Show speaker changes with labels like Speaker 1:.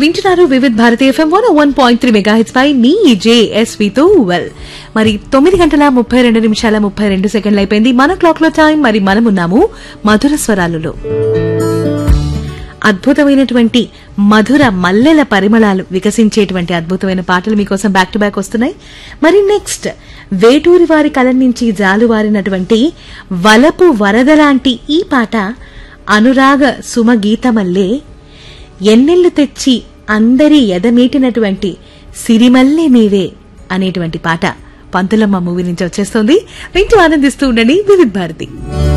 Speaker 1: వింటున్నారు Vividh Bharati FM one one point three mega hits పై మీ జేఎస్వితో వెల్ మరి తొమ్మిది గంటల ముప్పై రెండు నిమిషాల ముప్పై రెండు సెకండ్లు అయిపోయింది మన క్లాక్ లో టైం మరి మనం ఉన్నాము మధుర స్వరాలులో అద్భుతమైనటువంటి మధుర మల్లెల పరిమళాలు వికసించేటువంటి అద్భుతమైన పాటలు మీకోసం బ్యాక్ టు బ్యాక్ వస్తున్నాయి మరి నెక్స్ట్ వేటూరి వారి కలం నుంచి జాలువారినటువంటి వలపు వరద లాంటి ఈ పాట అనురాగ సుమగీతమల్లే ఎన్నెళ్లు తెచ్చి అందరి ఎదమీటినటువంటి సిరిమల్లె నీవే అనేటువంటి పాట పంతులమ్మ మూవీ నుంచి వచ్చేస్తోంది వింటూ ఆనందిస్తూ ఉండండి వివిధ్ భారతి